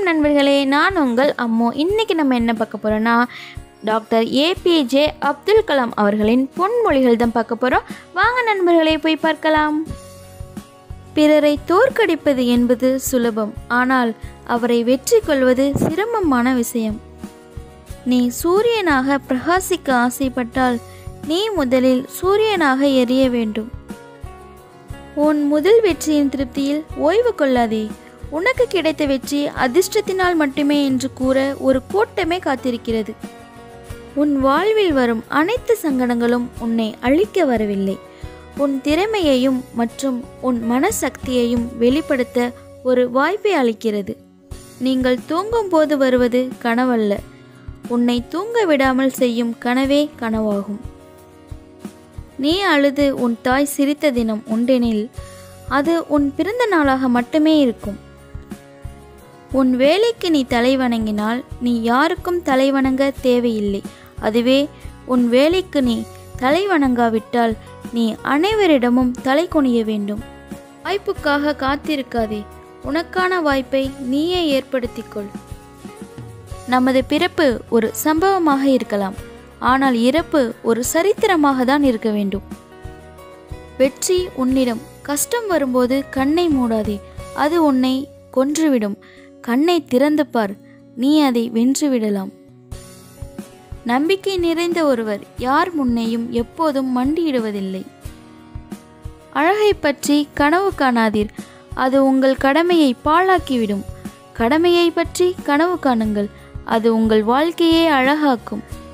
நண்பர்களே நான் உங்கள் அம்மோ இன்னைக்கு நம்ம என்ன பார்க்க போகிறோன்னா டாக்டர் ஏபிஜே அப்துல் கலாம் அவர்களின் பொன்மொழிகள் தான் பார்க்க போகிறோம் வாங்க நண்பர்களே போய் பார்க்கலாம் பிறரை தோற்கடிப்பது என்பது சுலபம் ஆனால் அவரை வெற்றி கொள்வது சிரமமான விஷயம் நீ சூரியனாக பிரகாசிக்க ஆசைப்பட்டால் நீ முதலில் சூரியனாக எரிய வேண்டும் உன் முதல் வெற்றியின் திருப்தியில் ஓய்வு கொள்ளாதே உனக்கு கிடைத்த வெற்றி அதிர்ஷ்டத்தினால் மட்டுமே என்று கூற ஒரு கூட்டமே காத்திருக்கிறது உன் வாழ்வில் வரும் அனைத்து சங்கடங்களும் உன்னை அழிக்க வரவில்லை உன் திறமையையும் மற்றும் உன் மனசக்தியையும் வெளிப்படுத்த ஒரு வாய்ப்பை அளிக்கிறது நீங்கள் தூங்கும் போது வருவது கனவல்ல உன்னை தூங்க விடாமல் செய்யும் கனவே கனவாகும் நீ அழுது உன் தாய் சிரித்த தினம் உண்டெனில் அது உன் பிறந்த நாளாக மட்டுமே இருக்கும் உன் வேலைக்கு நீ தலை வணங்கினால் நீ யாருக்கும் தலை வணங்க தேவையில்லை அதுவே உன் வேலைக்கு நீ தலை வணங்காவிட்டால் நீ அனைவரிடமும் தலை குனிய வேண்டும் வாய்ப்புக்காக காத்திருக்காதே உனக்கான வாய்ப்பை நீயே ஏற்படுத்திக்கொள் நமது பிறப்பு ஒரு சம்பவமாக இருக்கலாம் ஆனால் இறப்பு ஒரு சரித்திரமாக தான் இருக்க வேண்டும் வெற்றி உன்னிடம் கஷ்டம் வரும்போது கண்ணை மூடாதே அது உன்னை கொன்றுவிடும் கண்ணை திறந்து பார் நீ அதை வென்றுவிடலாம் நம்பிக்கை நிறைந்த ஒருவர் யார் முன்னேயும் எப்போதும் மண்டியிடுவதில்லை அழகை பற்றி கனவு காணாதீர் அது உங்கள் கடமையை பாழாக்கிவிடும் கடமையை பற்றி கனவு காணுங்கள் அது உங்கள் வாழ்க்கையை அழகாக்கும்